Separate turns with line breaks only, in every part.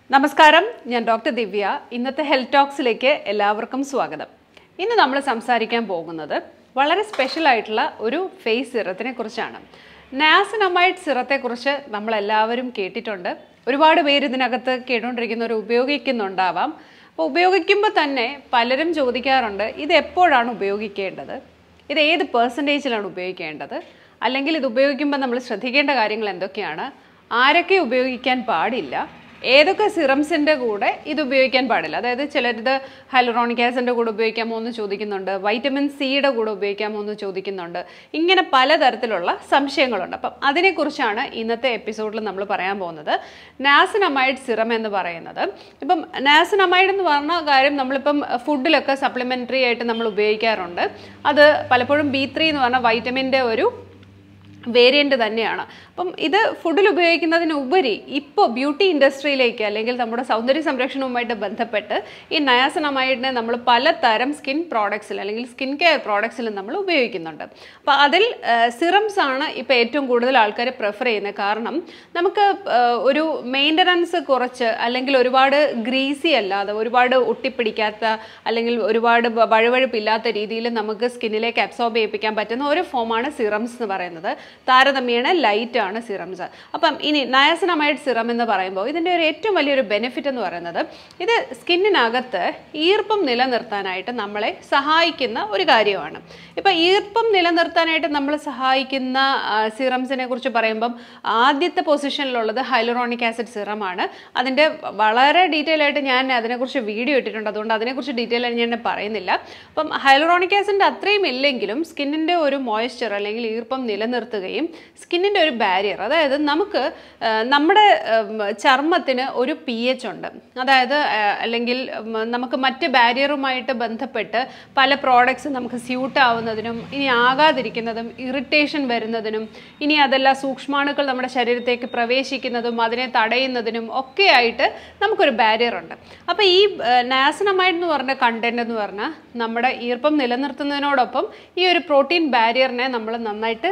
നമസ്കാരം ഞാൻ ഡോക്ടർ ദിവ്യ ഇന്നത്തെ ഹെൽത്ത് ടോക്സിലേക്ക് എല്ലാവർക്കും സ്വാഗതം ഇന്ന് നമ്മൾ സംസാരിക്കാൻ പോകുന്നത് വളരെ സ്പെഷ്യൽ ആയിട്ടുള്ള ഒരു ഫേസ് സിറത്തിനെ കുറിച്ചാണ് നാസിനമൈഡ് സിറത്തെക്കുറിച്ച് നമ്മളെല്ലാവരും കേട്ടിട്ടുണ്ട് ഒരുപാട് പേര് ഇതിനകത്ത് കേട്ടുകൊണ്ടിരിക്കുന്നവർ ഉപയോഗിക്കുന്നുണ്ടാവാം അപ്പോൾ ഉപയോഗിക്കുമ്പോൾ തന്നെ പലരും ചോദിക്കാറുണ്ട് ഇത് എപ്പോഴാണ് ഉപയോഗിക്കേണ്ടത് ഇത് ഏത് പേഴ്സൻറ്റേജിലാണ് ഉപയോഗിക്കേണ്ടത് അല്ലെങ്കിൽ ഇത് ഉപയോഗിക്കുമ്പോൾ നമ്മൾ ശ്രദ്ധിക്കേണ്ട കാര്യങ്ങൾ എന്തൊക്കെയാണ് ആരൊക്കെ ഉപയോഗിക്കാൻ പാടില്ല ഏതൊക്കെ സിറംസിൻ്റെ കൂടെ ഇത് ഉപയോഗിക്കാൻ പാടില്ല അതായത് ചിലരിത് ഹൈലറോണിക് ആസിഡിൻ്റെ കൂടെ ഉപയോഗിക്കാമോ എന്ന് ചോദിക്കുന്നുണ്ട് വൈറ്റമിൻ സിയുടെ കൂടെ ഉപയോഗിക്കാമോ എന്ന് ചോദിക്കുന്നുണ്ട് ഇങ്ങനെ പലതരത്തിലുള്ള സംശയങ്ങളുണ്ട് അപ്പം അതിനെക്കുറിച്ചാണ് ഇന്നത്തെ എപ്പിസോഡിൽ നമ്മൾ പറയാൻ പോകുന്നത് നാസിനമൈഡ് സിറം എന്ന് പറയുന്നത് ഇപ്പം നാസിനമൈഡ് എന്ന് പറഞ്ഞ കാര്യം നമ്മളിപ്പം ഫുഡിലൊക്കെ സപ്ലിമെൻ്ററി ആയിട്ട് നമ്മൾ ഉപയോഗിക്കാറുണ്ട് അത് പലപ്പോഴും ബി ത്രീ എന്ന് പറഞ്ഞ വൈറ്റമിൻ്റെ ഒരു വേരിയൻ്റ് തന്നെയാണ് അപ്പം ഇത് ഫുഡിൽ ഉപയോഗിക്കുന്നതിന് ഉപരി ഇപ്പോൾ ബ്യൂട്ടി ഇൻഡസ്ട്രിയിലേക്ക് അല്ലെങ്കിൽ നമ്മുടെ സൗന്ദര്യ സംരക്ഷണവുമായിട്ട് ബന്ധപ്പെട്ട് ഈ നയാസനമൈഡിനെ നമ്മൾ പലതരം സ്കിൻ പ്രോഡക്ട്സിൽ അല്ലെങ്കിൽ സ്കിൻ കെയർ പ്രോഡക്ട്സിൽ നമ്മൾ ഉപയോഗിക്കുന്നുണ്ട് അപ്പോൾ അതിൽ സിറംസ് ആണ് ഇപ്പോൾ ഏറ്റവും കൂടുതൽ ആൾക്കാർ പ്രിഫർ ചെയ്യുന്നത് കാരണം നമുക്ക് ആ, ഒരു മെയിൻ്റനൻസ് കുറച്ച് അല്ലെങ്കിൽ ഒരുപാട് ഗ്രീസി അല്ലാതെ ഒരുപാട് ഒട്ടിപ്പിടിക്കാത്ത അല്ലെങ്കിൽ ഒരുപാട് വ- വഴുവഴുപ്പില്ലാത്ത രീതിയിൽ നമുക്ക് സ്കിന്നിലേക്ക് അബ്സോർബ് ചെയ്യിപ്പിക്കാൻ പറ്റുന്ന ഒരു ഫോമാണ് സിറംസ് എന്ന് പറയുന്നത് താരതമ്യേന ലൈറ്റ് ആണ് സിറംസ് അപ്പം ഇനി നയസനമൈഡ് സിറം എന്ന് പറയുമ്പോൾ ഇതിൻ്റെ ഒരു ഏറ്റവും വലിയൊരു ബെനിഫിറ്റ് എന്ന് പറയുന്നത് ഇത് സ്കിന്നിനകത്ത് ഈർപ്പം നിലനിർത്താനായിട്ട് നമ്മളെ സഹായിക്കുന്ന ഒരു കാര്യമാണ് ഇപ്പം ഈർപ്പം നിലനിർത്താനായിട്ട് നമ്മൾ സഹായിക്കുന്ന സിറംസിനെ കുറിച്ച് പറയുമ്പം ആദ്യത്തെ പൊസിഷനിലുള്ളത് ഹൈലറോണിക് ആസിഡ് സിറമാണ് അതിൻ്റെ വളരെ ഡീറ്റെയിൽ ആയിട്ട് ഞാൻ അതിനെക്കുറിച്ച് വീഡിയോ ഇട്ടിട്ടുണ്ട് അതുകൊണ്ട് അതിനെക്കുറിച്ച് ഡീറ്റെയിൽ ആയിട്ട് ഞാൻ പറയുന്നില്ല അപ്പം ഹൈലറോണിക് ആസിഡിൻ്റെ അത്രയും ഇല്ലെങ്കിലും സ്കിന്നിൻ്റെ ഒരു മോയ്സ്ചർ അല്ലെങ്കിൽ ഈർപ്പം നിലനിർത്തുകയും സ്കിന്നിൻ്റെ ഒരു ബാരിയർ അതായത് നമുക്ക് ആ, നമ്മുടെ ഉം, ചർമ്മത്തിന് ഒരു പി എച്ച് ഉണ്ട് അതായത് ആ, അല്ലെങ്കിൽ ഉം, നമുക്ക് മറ്റ് ബാരിയറുമായിട്ട് ബന്ധപ്പെട്ട് പല പ്രോഡക്ട്സ് നമുക്ക് സ്യൂട്ട് ആവുന്നതിനും ഇനി ആകാതിരിക്കുന്നതും ഇറിറ്റേഷൻ വരുന്നതിനും ഇനി അതല്ല സൂക്ഷ്മാണുക്കൾ നമ്മുടെ ശരീരത്തേക്ക് പ്രവേശിക്കുന്നതും അതിനെ തടയുന്നതിനും ഒക്കെ ആയിട്ട് നമുക്കൊരു ബാരിയർ ഉണ്ട് അപ്പോൾ ഈ നാസനമൈഡ് എന്ന് പറഞ്ഞ കണ്ടന്റ് എന്ന് പറഞ്ഞാൽ നമ്മുടെ ഈർപ്പം നിലനിർത്തുന്നതിനോടൊപ്പം ഈ ഒരു പ്രോട്ടീൻ ബാരിയറിനെ നമ്മൾ നന്നായിട്ട്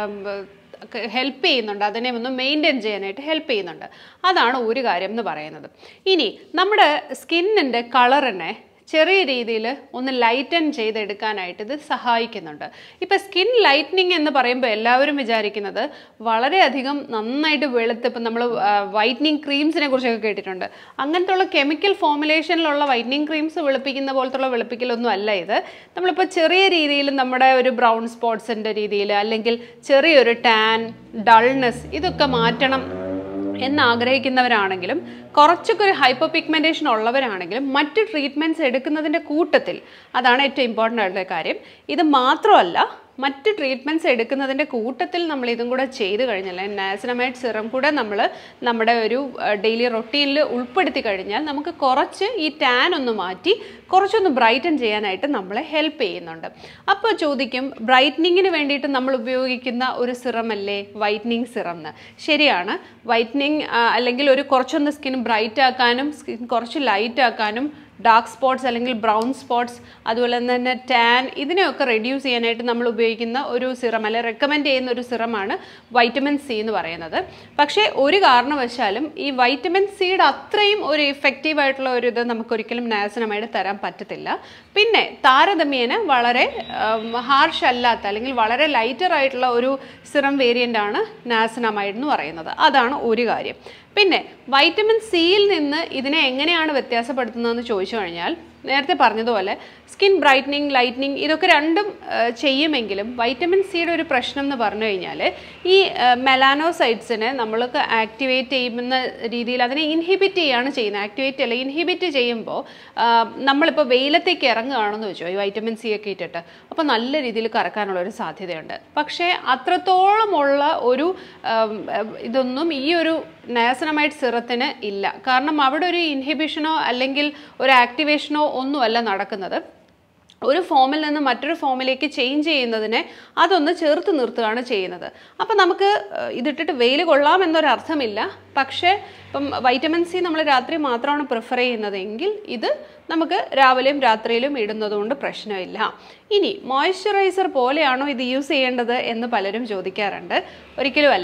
ഹെൽപ്പ് ചെയ്യുന്നുണ്ട് അതിനെ ഒന്ന് മെയിൻറ്റെയിൻ ചെയ്യാനായിട്ട് ഹെൽപ്പ് ചെയ്യുന്നുണ്ട് അതാണ് ഒരു കാര്യം എന്ന് പറയുന്നത് ഇനി നമ്മുടെ സ്കിന്നിൻ്റെ കളറിനെ ചെറിയ രീതിയിൽ ഒന്ന് ലൈറ്റൻ ചെയ്തെടുക്കാനായിട്ട് ഇത് സഹായിക്കുന്നുണ്ട് ഇപ്പം സ്കിൻ ലൈറ്റനിങ് എന്ന് പറയുമ്പോൾ എല്ലാവരും വിചാരിക്കുന്നത് വളരെയധികം നന്നായിട്ട് വെളുത്ത് ഇപ്പം നമ്മൾ വൈറ്റനിങ് ക്രീംസിനെ കുറിച്ചൊക്കെ കേട്ടിട്ടുണ്ട് അങ്ങനത്തെ ഉള്ള കെമിക്കൽ ഫോമുലേഷനിലുള്ള വൈറ്റനിങ് ക്രീംസ് വെളുപ്പിക്കുന്ന പോലത്തുള്ള വെളുപ്പിക്കലൊന്നും അല്ല ഇത് നമ്മളിപ്പോൾ ചെറിയ രീതിയിൽ നമ്മുടെ ഒരു ബ്രൗൺ സ്പോട്ട്സിൻ്റെ രീതിയിൽ അല്ലെങ്കിൽ ചെറിയൊരു ടാൻ ഡൾനെസ് ഇതൊക്കെ മാറ്റണം എന്ന് ആഗ്രഹിക്കുന്നവരാണെങ്കിലും കുറച്ചൊക്കെ ഒരു ഹൈപ്പർ പിഗ്മെൻറ്റേഷൻ ഉള്ളവരാണെങ്കിലും മറ്റ് ട്രീറ്റ്മെൻറ്റ്സ് എടുക്കുന്നതിൻ്റെ കൂട്ടത്തിൽ അതാണ് ഏറ്റവും ഇമ്പോർട്ടൻ്റ് ആയിട്ടുള്ള കാര്യം ഇത് മാത്രമല്ല മറ്റ് ട്രീറ്റ്മെൻറ്റ്സ് എടുക്കുന്നതിൻ്റെ കൂട്ടത്തിൽ നമ്മൾ ഇതും കൂടെ ചെയ്ത് കഴിഞ്ഞാൽ നാസിനമൈഡ് സിറം കൂടെ നമ്മൾ നമ്മുടെ ഒരു ഡെയിലി റൊട്ടീനിൽ ഉൾപ്പെടുത്തി കഴിഞ്ഞാൽ നമുക്ക് കുറച്ച് ഈ ടാൻ ഒന്ന് മാറ്റി കുറച്ചൊന്ന് ബ്രൈറ്റൻ ചെയ്യാനായിട്ട് നമ്മളെ ഹെൽപ്പ് ചെയ്യുന്നുണ്ട് അപ്പോൾ ചോദിക്കും ബ്രൈറ്റനിങ്ങിന് വേണ്ടിയിട്ട് നമ്മൾ ഉപയോഗിക്കുന്ന ഒരു സിറം അല്ലേ വൈറ്റനിങ് സിറം എന്ന് ശരിയാണ് വൈറ്റനിങ് അല്ലെങ്കിൽ ഒരു കുറച്ചൊന്ന് സ്കിൻ ബ്രൈറ്റ് ആക്കാനും സ്കിൻ കുറച്ച് ലൈറ്റ് ആക്കാനും ഡാർക്ക് സ്പോട്ട്സ് അല്ലെങ്കിൽ ബ്രൗൺ സ്പോട്ട്സ് അതുപോലെ തന്നെ ടാൻ ഇതിനെയൊക്കെ റെഡ്യൂസ് ചെയ്യാനായിട്ട് നമ്മൾ ഉപയോഗിക്കുന്ന ഒരു സിറം അല്ലെ റെക്കമെൻഡ് ചെയ്യുന്ന ഒരു സിറമാണ് വൈറ്റമിൻ സി എന്ന് പറയുന്നത് പക്ഷേ ഒരു കാരണവശാലും ഈ വൈറ്റമിൻ സിയുടെ അത്രയും ഒരു ഇഫക്റ്റീവ് ആയിട്ടുള്ള ഒരു ഇത് നമുക്കൊരിക്കലും നാസിനമൈഡ് തരാൻ പറ്റത്തില്ല പിന്നെ താരതമ്യേന വളരെ ഹാർഷ് അല്ലാത്ത അല്ലെങ്കിൽ വളരെ ലൈറ്റർ ആയിട്ടുള്ള ഒരു സിറം വേരിയൻ്റ് ആണ് നാസിനമൈഡ് എന്ന് പറയുന്നത് അതാണ് ഒരു കാര്യം പിന്നെ വൈറ്റമിൻ സിയിൽ നിന്ന് ഇതിനെ എങ്ങനെയാണ് വ്യത്യാസപ്പെടുത്തുന്നതെന്ന് ചോദിച്ചു കഴിഞ്ഞാൽ നേരത്തെ പറഞ്ഞതുപോലെ സ്കിൻ ബ്രൈറ്റനിങ് ലൈറ്റനിങ് ഇതൊക്കെ രണ്ടും ആ, ചെയ്യുമെങ്കിലും വൈറ്റമിൻ സിയുടെ ഒരു പ്രശ്നം എന്ന് പറഞ്ഞു കഴിഞ്ഞാൽ ഈ മെലാനോസൈറ്റ്സിനെ നമ്മൾക്ക് ആക്ടിവേറ്റ് ചെയ്യുന്ന രീതിയിൽ അതിനെ ഇൻഹിബിറ്റ് ചെയ്യുകയാണ് ചെയ്യുന്നത് ആക്ടിവേറ്റ് അല്ല ഇൻഹിബിറ്റ് ചെയ്യുമ്പോൾ ആ, നമ്മളിപ്പോൾ വെയിലത്തേക്ക് ഇറങ്ങുകയാണെന്ന് വെച്ചോ ഈ വൈറ്റമിൻ സി ഒക്കെ ഇട്ടിട്ട് അപ്പോൾ നല്ല രീതിയിൽ കറക്കാനുള്ള ഒരു സാധ്യതയുണ്ട് പക്ഷേ അത്രത്തോളമുള്ള ഒരു ആം, ഇതൊന്നും ഈ ഒരു നയസനമൈഡ് സിറത്തിന് ഇല്ല കാരണം അവിടെ ഒരു ഇൻഹിബിഷനോ അല്ലെങ്കിൽ ഒരു ആക്ടിവേഷനോ ഒന്നുമല്ല നടക്കുന്നത് ഒരു ഫോമിൽ നിന്ന് മറ്റൊരു ഫോമിലേക്ക് ചേഞ്ച് ചെയ്യുന്നതിനെ അതൊന്ന് ചേർത്ത് നിർത്തുകയാണ് ചെയ്യുന്നത് അപ്പം നമുക്ക് ഏഹ്, ഇതിട്ടിട്ട് വെയിൽ കൊള്ളാം എന്നൊരർത്ഥമില്ല പക്ഷേ ഇപ്പം വൈറ്റമിൻ സി നമ്മൾ രാത്രി മാത്രമാണ് പ്രിഫർ ചെയ്യുന്നതെങ്കിൽ ഇത് നമുക്ക് രാവിലെയും രാത്രിയിലും ഇടുന്നതുകൊണ്ട് പ്രശ്നമില്ല ഇനി മോയ്സ്ചറൈസർ പോലെയാണോ ഇത് യൂസ് ചെയ്യേണ്ടത് എന്ന് പലരും ചോദിക്കാറുണ്ട് ഒരിക്കലുമല്ല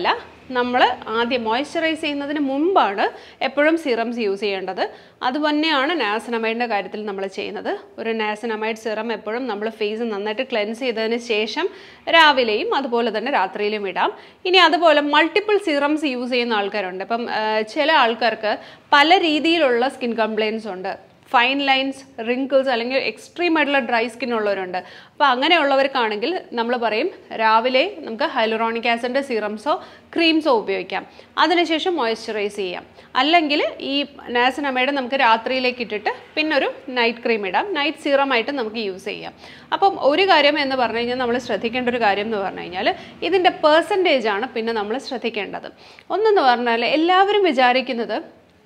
നമ്മൾ ആദ്യം മോയ്സ്ചറൈസ് ചെയ്യുന്നതിന് മുമ്പാണ് എപ്പോഴും സിറംസ് യൂസ് ചെയ്യേണ്ടത് അതുതന്നെയാണ് നാസനമൈഡിൻ്റെ കാര്യത്തിൽ നമ്മൾ ചെയ്യുന്നത് ഒരു നാസനമൈഡ് സിറം എപ്പോഴും നമ്മൾ ഫേസ് നന്നായിട്ട് ക്ലെൻസ് ചെയ്തതിന് ശേഷം രാവിലെയും അതുപോലെ തന്നെ രാത്രിയിലും ഇടാം ഇനി അതുപോലെ മൾട്ടിപ്പിൾ സിറംസ് യൂസ് ചെയ്യുന്ന ആൾക്കാരുണ്ട് ഇപ്പം ആ, ചില ആൾക്കാർക്ക് പല രീതിയിലുള്ള സ്കിൻ കംപ്ലയിൻസ് ഉണ്ട് ഫൈൻ ലൈൻസ് റിങ്കിൾസ് അല്ലെങ്കിൽ എക്സ്ട്രീം ആയിട്ടുള്ള ഡ്രൈ സ്കിൻ ഉള്ളവരുണ്ട് അപ്പോൾ അങ്ങനെയുള്ളവർക്കാണെങ്കിൽ നമ്മൾ പറയും രാവിലെ നമുക്ക് ഹൈലറോണിക് ആസിഡിൻ്റെ സിറംസോ ക്രീംസോ ഉപയോഗിക്കാം അതിനുശേഷം മോയ്സ്ചറൈസ് ചെയ്യാം അല്ലെങ്കിൽ ഈ നാസനമയുടെ നമുക്ക് രാത്രിയിലേക്ക് ഇട്ടിട്ട് പിന്നെ ഒരു നൈറ്റ് ക്രീം ഇടാം നൈറ്റ് സീറമായിട്ട് നമുക്ക് യൂസ് ചെയ്യാം അപ്പം ഒരു കാര്യം എന്ന് പറഞ്ഞു കഴിഞ്ഞാൽ നമ്മൾ ശ്രദ്ധിക്കേണ്ട ഒരു കാര്യം എന്ന് പറഞ്ഞു കഴിഞ്ഞാൽ ഇതിൻ്റെ പേഴ്സൻറ്റേജ് ആണ് പിന്നെ നമ്മൾ ശ്രദ്ധിക്കേണ്ടത് ഒന്നെന്ന് പറഞ്ഞാൽ എല്ലാവരും വിചാരിക്കുന്നത്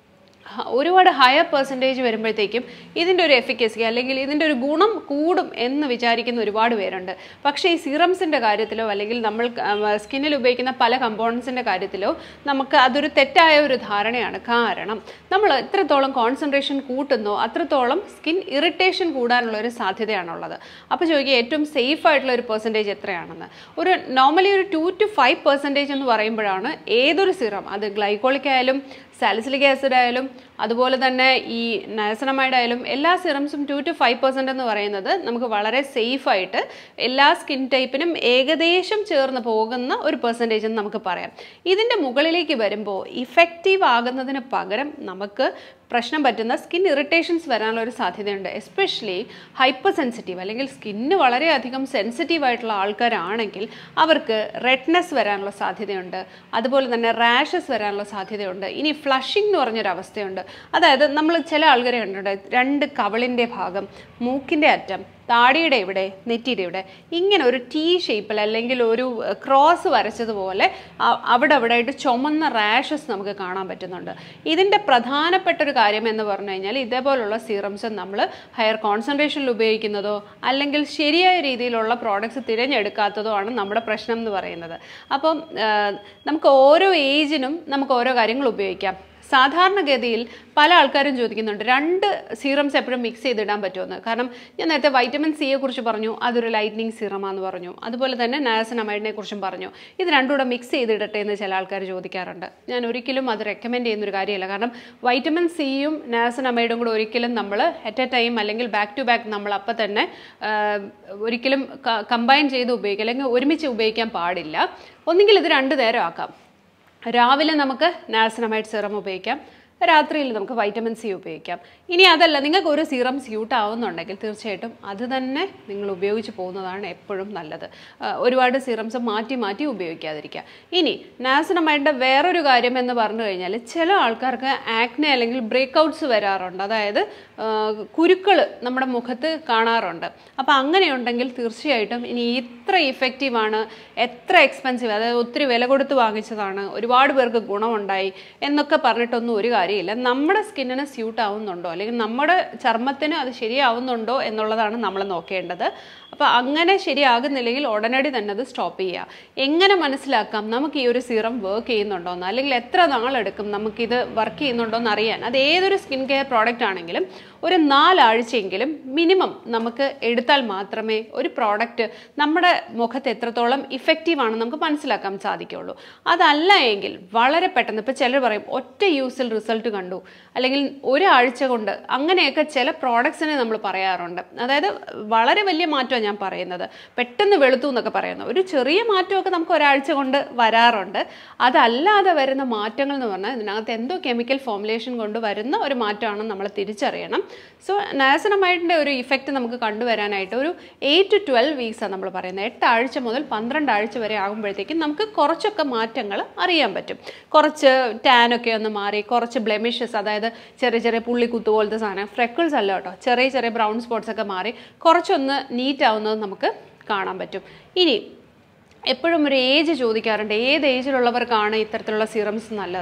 ഹ- ഒരുപാട് ഹയർ പെർസെൻറ്റേജ് വരുമ്പോഴത്തേക്കും ഇതിൻ്റെ ഒരു എഫിക്കസി അല്ലെങ്കിൽ ഇതിൻ്റെ ഒരു ഗുണം കൂടും എന്ന് വിചാരിക്കുന്ന ഒരുപാട് പേരുണ്ട് പക്ഷേ ഈ സിറംസിൻ്റെ കാര്യത്തിലോ അല്ലെങ്കിൽ നമ്മൾ സ്കിന്നിൽ ഉപയോഗിക്കുന്ന പല കമ്പോണൻസിൻ്റെ കാര്യത്തിലോ നമുക്ക് അതൊരു തെറ്റായ ഒരു ധാരണയാണ് കാരണം നമ്മൾ എത്രത്തോളം കോൺസെൻട്രേഷൻ കൂട്ടുന്നോ അത്രത്തോളം സ്കിൻ ഇറിറ്റേഷൻ കൂടാനുള്ള ഒരു സാധ്യതയാണുള്ളത് അപ്പോൾ ചോദിക്കുക ഏറ്റവും സേഫ് ആയിട്ടുള്ള ഒരു പെർസെൻറ്റേജ് എത്രയാണെന്ന് ഒരു നോർമലി ഒരു ടു ടു ഫൈവ് പെർസെൻറ്റേജ് എന്ന് പറയുമ്പോഴാണ് ഏതൊരു സിറം അത് ഗ്ലൈക്കോളിക് ആയാലും സാലിസിലിക് ആസിഡ് ആയാലും അതുപോലെ തന്നെ ഈ നയസനമൈഡ് ആയാലും എല്ലാ സിറംസും ടു ടു ഫൈവ് പെർസെൻ്റ് എന്ന് പറയുന്നത് നമുക്ക് വളരെ സേഫ് ആയിട്ട് എല്ലാ സ്കിൻ ടൈപ്പിനും ഏകദേശം ചേർന്ന് പോകുന്ന ഒരു പെർസെൻറ്റേജ് എന്ന് നമുക്ക് പറയാം ഇതിൻ്റെ മുകളിലേക്ക് വരുമ്പോൾ ഇഫക്റ്റീവ് ആകുന്നതിന് പകരം നമുക്ക് പ്രശ്നം പറ്റുന്ന സ്കിൻ ഇറിറ്റേഷൻസ് വരാനുള്ള ഒരു സാധ്യതയുണ്ട് എസ്പെഷ്യലി ഹൈപ്പർ സെൻസിറ്റീവ് അല്ലെങ്കിൽ സ്കിന്ന് വളരെയധികം സെൻസിറ്റീവ് ആയിട്ടുള്ള ആൾക്കാരാണെങ്കിൽ അവർക്ക് റെഡ്നെസ് വരാനുള്ള സാധ്യതയുണ്ട് അതുപോലെ തന്നെ റാഷസ് വരാനുള്ള സാധ്യതയുണ്ട് ഇനി ഫ്ലഷിംഗ് എന്ന് പറഞ്ഞൊരു അവസ്ഥയുണ്ട് അതായത് നമ്മൾ ചില ആൾക്കാരെ കണ്ടിട്ടുണ്ട് രണ്ട് കവളിൻ്റെ ഭാഗം മൂക്കിൻ്റെ അറ്റം താടിയുടെ ഇവിടെ നെറ്റിയുടെ ഇവിടെ ഇങ്ങനെ ഒരു ടീ ഷേപ്പിൽ അല്ലെങ്കിൽ ഒരു ക്രോസ് വരച്ചതുപോലെ അ- അവിടെ അവിടെ ആയിട്ട് ചുമന്ന റാഷസ് നമുക്ക് കാണാൻ പറ്റുന്നുണ്ട് ഇതിൻ്റെ പ്രധാനപ്പെട്ട ഒരു കാര്യം എന്ന് പറഞ്ഞു കഴിഞ്ഞാൽ ഇതേപോലുള്ള സീറംസ് നമ്മൾ ഹയർ കോൺസെൻട്രേഷനിൽ ഉപയോഗിക്കുന്നതോ അല്ലെങ്കിൽ ശരിയായ രീതിയിലുള്ള പ്രോഡക്റ്റ്സ് തിരഞ്ഞെടുക്കാത്തതോ ആണ് നമ്മുടെ പ്രശ്നം എന്ന് പറയുന്നത് അപ്പം ആ, നമുക്ക് ഓരോ ഏജിനും നമുക്ക് ഓരോ കാര്യങ്ങൾ ഉപയോഗിക്കാം സാധാരണഗതിയിൽ പല ആൾക്കാരും ചോദിക്കുന്നുണ്ട് രണ്ട് സീറംസ് എപ്പോഴും മിക്സ് ചെയ്തിടാൻ പറ്റുമെന്ന് കാരണം ഞാൻ നേരത്തെ വൈറ്റമിൻ സിയെ കുറിച്ച് പറഞ്ഞു അതൊരു ലൈറ്റ്നിങ് സീറമാന്ന് പറഞ്ഞു അതുപോലെ തന്നെ നയാസനമൈഡിനെ കുറിച്ചും പറഞ്ഞു ഇത് രണ്ടും കൂടെ മിക്സ് ചെയ്തിടട്ടെ എന്ന് ചില ആൾക്കാർ ചോദിക്കാറുണ്ട് ഞാൻ ഒരിക്കലും അത് റെക്കമെൻഡ് ചെയ്യുന്നൊരു കാര്യമല്ല കാരണം വൈറ്റമിൻ സിയും നയാസനമൈഡും കൂടെ ഒരിക്കലും നമ്മൾ അറ്റ് എ ടൈം അല്ലെങ്കിൽ ബാക്ക് ടു ബാക്ക് നമ്മൾ അപ്പം തന്നെ ആ, ഒരിക്കലും കമ്പൈൻ ചെയ്ത് ഉപയോഗിക്കുക അല്ലെങ്കിൽ ഒരുമിച്ച് ഉപയോഗിക്കാൻ പാടില്ല ഒന്നുകിൽ ഇത് രണ്ട് നേരം ആക്കാം രാവിലെ നമുക്ക് നാസനമൈഡ് സിറം ഉപയോഗിക്കാം രാത്രിയിൽ നമുക്ക് വൈറ്റമിൻ സി ഉപയോഗിക്കാം ഇനി അതല്ല നിങ്ങൾക്ക് ഒരു സിറം സ്യൂട്ട് ആവുന്നുണ്ടെങ്കിൽ തീർച്ചയായിട്ടും അത് തന്നെ നിങ്ങൾ ഉപയോഗിച്ച് പോകുന്നതാണ് എപ്പോഴും നല്ലത് ആ, ഒരുപാട് സിറംസ് മാറ്റി മാറ്റി ഉപയോഗിക്കാതിരിക്കുക ഇനി നാസനമൈഡിൻ്റെ വേറൊരു കാര്യം എന്ന് പറഞ്ഞു കഴിഞ്ഞാൽ ചില ആൾക്കാർക്ക് ആക്നെ അല്ലെങ്കിൽ ബ്രേക്കൗട്ട്സ് വരാറുണ്ട് അതായത് കുരുക്കൾ നമ്മുടെ മുഖത്ത് കാണാറുണ്ട് അപ്പോൾ അങ്ങനെയുണ്ടെങ്കിൽ തീർച്ചയായിട്ടും ഇനി ഇത്ര ഇഫക്റ്റീവാണ് എത്ര എക്സ്പെൻസീവ് അതായത് ഒത്തിരി വില കൊടുത്ത് വാങ്ങിച്ചതാണ് ഒരുപാട് പേർക്ക് ഗുണമുണ്ടായി എന്നൊക്കെ പറഞ്ഞിട്ടൊന്നും ഒരു കാര്യമില്ല നമ്മുടെ സ്കിന്നിന് സ്യൂട്ട് ആവുന്നുണ്ടോ അല്ലെങ്കിൽ നമ്മുടെ ചർമ്മത്തിന് അത് ശരിയാവുന്നുണ്ടോ എന്നുള്ളതാണ് നമ്മൾ നോക്കേണ്ടത് അപ്പോൾ അങ്ങനെ ശരിയാകുന്നില്ലെങ്കിൽ ഉടനടി തന്നെ അത് സ്റ്റോപ്പ് ചെയ്യുക എങ്ങനെ മനസ്സിലാക്കാം നമുക്ക് ഈ ഒരു സീറം വർക്ക് ചെയ്യുന്നുണ്ടോ എന്ന് അല്ലെങ്കിൽ എത്ര നാളെടുക്കും നമുക്കിത് വർക്ക് ചെയ്യുന്നുണ്ടോ എന്ന് അറിയാൻ അത് ഏതൊരു സ്കിൻ കെയർ പ്രോഡക്റ്റ് ആണെങ്കിലും ഒരു നാലാഴ്ചയെങ്കിലും മിനിമം നമുക്ക് എടുത്താൽ മാത്രമേ ഒരു പ്രോഡക്റ്റ് നമ്മുടെ മുഖത്ത് എത്രത്തോളം ഇഫക്റ്റീവ് ആണെന്ന് നമുക്ക് മനസ്സിലാക്കാൻ സാധിക്കുള്ളൂ അതല്ല എങ്കിൽ വളരെ പെട്ടെന്ന് ഇപ്പോൾ ചിലർ പറയും ഒറ്റ യൂസിൽ റിസൾട്ട് കണ്ടു അല്ലെങ്കിൽ ഒരാഴ്ച കൊണ്ട് അങ്ങനെയൊക്കെ ചില പ്രോഡക്ട്സിനെ നമ്മൾ പറയാറുണ്ട് അതായത് വളരെ വലിയ മാറ്റമാണ് ഞാൻ പറയുന്നത് പെട്ടെന്ന് വെളുത്തു എന്നൊക്കെ പറയുന്നത് ഒരു ചെറിയ മാറ്റമൊക്കെ നമുക്ക് ഒരാഴ്ച കൊണ്ട് വരാറുണ്ട് അതല്ലാതെ വരുന്ന മാറ്റങ്ങൾ എന്ന് പറഞ്ഞാൽ ഇതിനകത്ത് എന്തോ കെമിക്കൽ ഫോമുലേഷൻ കൊണ്ട് വരുന്ന ഒരു മാറ്റമാണെന്ന് നമ്മൾ തിരിച്ചറിയണം സോ നാസനമൈഡിൻ്റെ ഒരു ഇഫക്റ്റ് നമുക്ക് കണ്ടുവരാനായിട്ട് ഒരു എയ്റ്റ് ടു ട്വൽവ് വീക്സാണ് നമ്മൾ പറയുന്നത് എട്ട് ആഴ്ച മുതൽ പന്ത്രണ്ട് ആഴ്ച വരെ ആകുമ്പോഴത്തേക്കും നമുക്ക് കുറച്ചൊക്കെ മാറ്റങ്ങൾ അറിയാൻ പറ്റും കുറച്ച് ടാനൊക്കെ ഒന്ന് മാറി കുറച്ച് ബ്ലെമിഷസ് അതായത് ചെറിയ ചെറിയ പുള്ളിക്കുത്ത് പോലത്തെ സാധനം ഫ്രെക്കിൾസ് അല്ല കേട്ടോ ചെറിയ ചെറിയ ബ്രൗൺ സ്പോട്ട്സ് ഒക്കെ മാറി കുറച്ചൊന്ന് നീറ്റ് ആവുന്നത് നമുക്ക് കാണാൻ പറ്റും ഇനി എപ്പോഴും ഒരു ഏജ് ചോദിക്കാറുണ്ട് ഏത് ഏജിലുള്ളവർക്കാണ് ഇത്തരത്തിലുള്ള സിറംസ് നല്ലതെന്ന്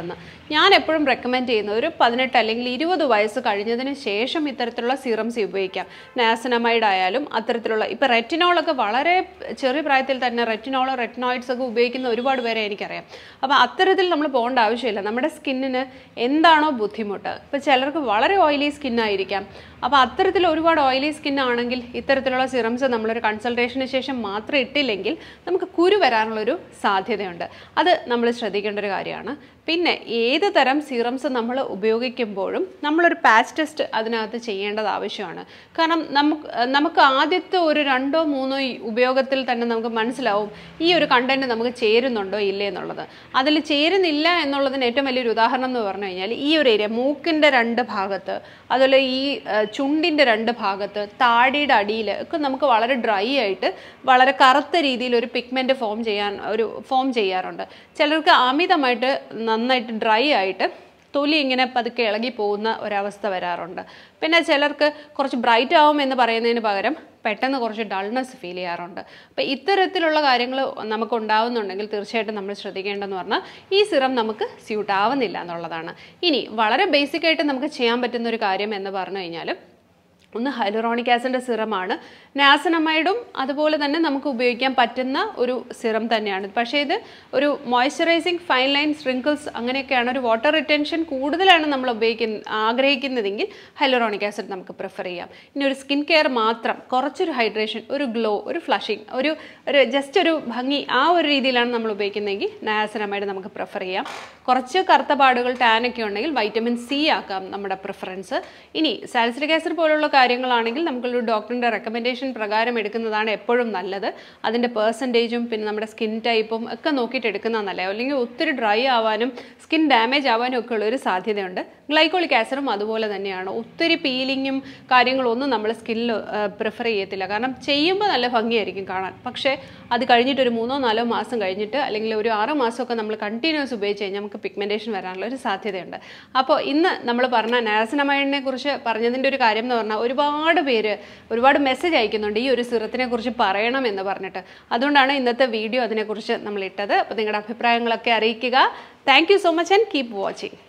ഞാൻ എപ്പോഴും റെക്കമെൻഡ് ചെയ്യുന്നത് ഒരു പതിനെട്ട് അല്ലെങ്കിൽ ഇരുപത് വയസ്സ് കഴിഞ്ഞതിന് ശേഷം ഇത്തരത്തിലുള്ള സീറംസ് ഉപയോഗിക്കാം നാസനമൈഡ് ആയാലും അത്തരത്തിലുള്ള ഇപ്പോൾ റെറ്റിനോളൊക്കെ വളരെ ചെറിയ പ്രായത്തിൽ തന്നെ റെറ്റിനോളോ റെറ്റിനോയിഡ്സ് ഒക്കെ ഉപയോഗിക്കുന്ന ഒരുപാട് പേരെ എനിക്കറിയാം അപ്പോൾ അത്തരത്തിൽ നമ്മൾ പോകേണ്ട ആവശ്യമില്ല നമ്മുടെ സ്കിന്നിന് എന്താണോ ബുദ്ധിമുട്ട് ഇപ്പോൾ ചിലർക്ക് വളരെ ഓയിലി സ്കിൻ ആയിരിക്കാം അപ്പോൾ അത്തരത്തിൽ ഒരുപാട് ഓയിലി സ്കിൻ ആണെങ്കിൽ ഇത്തരത്തിലുള്ള സിറംസ് നമ്മളൊരു കൺസൾട്ടേഷന് ശേഷം മാത്രം ഇട്ടില്ലെങ്കിൽ നമുക്ക് കുരു വരാനുള്ളൊരു സാധ്യതയുണ്ട് അത് നമ്മൾ ശ്രദ്ധിക്കേണ്ട ഒരു കാര്യമാണ് പിന്നെ ഏത് തരം സീറംസ് നമ്മൾ ഉപയോഗിക്കുമ്പോഴും നമ്മളൊരു പാച്ച് ടെസ്റ്റ് അതിനകത്ത് ചെയ്യേണ്ടത് ആവശ്യമാണ് കാരണം നമുക്ക് നമുക്ക് ആദ്യത്തെ ഒരു രണ്ടോ മൂന്നോ ഈ ഉപയോഗത്തിൽ തന്നെ നമുക്ക് മനസ്സിലാവും ഈ ഒരു കണ്ടന്റ് നമുക്ക് ചേരുന്നുണ്ടോ ഇല്ലേ എന്നുള്ളത് അതിൽ ചേരുന്നില്ല എന്നുള്ളതിന് ഏറ്റവും വലിയൊരു ഉദാഹരണം എന്ന് പറഞ്ഞു കഴിഞ്ഞാൽ ഈ ഒരു ഏരിയ മൂക്കിൻ്റെ രണ്ട് ഭാഗത്ത് അതുപോലെ ഈ ഏഹ്, ചുണ്ടിൻ്റെ രണ്ട് ഭാഗത്ത് താടിയുടെ അടിയിൽ ഒക്കെ നമുക്ക് വളരെ ഡ്രൈ ആയിട്ട് വളരെ കറുത്ത രീതിയിൽ ഒരു പിഗ്മെൻറ്റ് ഫോം ചെയ്യാൻ ഒരു ഫോം ചെയ്യാറുണ്ട് ചിലർക്ക് അമിതമായിട്ട് നന്നായിട്ട് ഡ്രൈ ആയിട്ട് തൊലി ഇങ്ങനെ പതുക്കെ ഇളകി പോകുന്ന ഒരവസ്ഥ വരാറുണ്ട് പിന്നെ ചിലർക്ക് കുറച്ച് ബ്രൈറ്റ് ആവും എന്ന് പറയുന്നതിന് പകരം പെട്ടെന്ന് കുറച്ച് ഡൾനെസ് ഫീൽ ചെയ്യാറുണ്ട് അപ്പോൾ ഇത്തരത്തിലുള്ള കാര്യങ്ങൾ നമുക്ക് ഉണ്ടാവുന്നുണ്ടെങ്കിൽ തീർച്ചയായിട്ടും നമ്മൾ ശ്രദ്ധിക്കേണ്ടതെന്ന് പറഞ്ഞാൽ ഈ സിറം നമുക്ക് സ്യൂട്ട് ആവുന്നില്ല എന്നുള്ളതാണ് ഇനി വളരെ ബേസിക് ആയിട്ട് നമുക്ക് ചെയ്യാൻ പറ്റുന്ന ഒരു കാര്യം എന്ന് പറഞ്ഞു കഴിഞ്ഞാൽ ഒന്ന് ഹൈലറോണിക് ആസിഡിൻ്റെ സിറമാണ് നാസനമൈഡും അതുപോലെ തന്നെ നമുക്ക് ഉപയോഗിക്കാൻ പറ്റുന്ന ഒരു സിറം തന്നെയാണ് പക്ഷേ ഇത് ഒരു മോയ്സ്ചറൈസിങ് ഫൈൻ ലൈൻ സ്പ്രിങ്കിൾസ് അങ്ങനെയൊക്കെയാണ് ഒരു വാട്ടർ റിറ്റൻഷൻ കൂടുതലാണ് നമ്മൾ ഉപയോഗിക്കുന്ന ആഗ്രഹിക്കുന്നതെങ്കിൽ ഹൈലറോണിക് ആസിഡ് നമുക്ക് പ്രിഫർ ചെയ്യാം ഇനി ഒരു സ്കിൻ കെയർ മാത്രം കുറച്ചൊരു ഹൈഡ്രേഷൻ ഒരു ഗ്ലോ ഒരു ഫ്ലഷിങ് ഒരു ഒരു ജസ്റ്റ് ഒരു ഭംഗി ആ ഒരു രീതിയിലാണ് നമ്മൾ ഉപയോഗിക്കുന്നതെങ്കിൽ നയാസനമൈഡ് നമുക്ക് പ്രിഫർ ചെയ്യാം കുറച്ച് കറുത്ത പാടുകൾ ടാനൊക്കെ ഉണ്ടെങ്കിൽ വൈറ്റമിൻ സി ആക്കാം നമ്മുടെ പ്രിഫറൻസ് ഇനി സാലിസിലിക് ആസിഡ് പോലുള്ള കാര്യങ്ങളാണെങ്കിൽ നമുക്കൊരു ഡോക്ടറിൻ്റെ റെക്കമെൻഡേഷൻ പ്രകാരം എടുക്കുന്നതാണ് എപ്പോഴും നല്ലത് അതിൻ്റെ പേഴ്സൻറ്റേജും പിന്നെ നമ്മുടെ സ്കിൻ ടൈപ്പും ഒക്കെ നോക്കിയിട്ട് എടുക്കുന്നതാണ് നല്ലത് അല്ലെങ്കിൽ ഒത്തിരി ഡ്രൈ ആവാനും സ്കിൻ ഡാമേജ് ആവാനും ഒക്കെ ഉള്ളൊരു സാധ്യതയുണ്ട് ഗ്ലൈക്കോളിക് ആസിഡും അതുപോലെ തന്നെയാണ് ഒത്തിരി പീലിങ്ങും കാര്യങ്ങളൊന്നും നമ്മൾ സ്കിന്നിൽ പ്രിഫർ ചെയ്യത്തില്ല കാരണം ചെയ്യുമ്പോൾ നല്ല ഭംഗിയായിരിക്കും കാണാൻ പക്ഷേ അത് കഴിഞ്ഞിട്ട് ഒരു മൂന്നോ നാലോ മാസം കഴിഞ്ഞിട്ട് അല്ലെങ്കിൽ ഒരു ആറോ മാസമൊക്കെ നമ്മൾ കണ്ടിന്യൂസ് ഉപയോഗിച്ച് കഴിഞ്ഞാൽ നമുക്ക് പിഗ്മെൻറ്റേഷൻ വരാനുള്ള ഒരു സാധ്യതയുണ്ട് അപ്പോൾ ഇന്ന് നമ്മൾ പറഞ്ഞ നാസനമൈഡിനെ കുറിച്ച് പറഞ്ഞതിൻ്റെ ഒരു കാര്യം എന്ന് പറഞ്ഞാൽ ഒരുപാട് പേര് ഒരുപാട് മെസ്സേജ് അയക്കുന്നുണ്ട് ഈ ഒരു സിറത്തിനെ കുറിച്ച് പറയണം എന്ന് പറഞ്ഞിട്ട് അതുകൊണ്ടാണ് ഇന്നത്തെ വീഡിയോ അതിനെക്കുറിച്ച് നമ്മൾ ഇട്ടത് അപ്പോൾ നിങ്ങളുടെ അഭിപ്രായങ്ങളൊക്കെ അറിയിക്കുക thank you so much and keep watching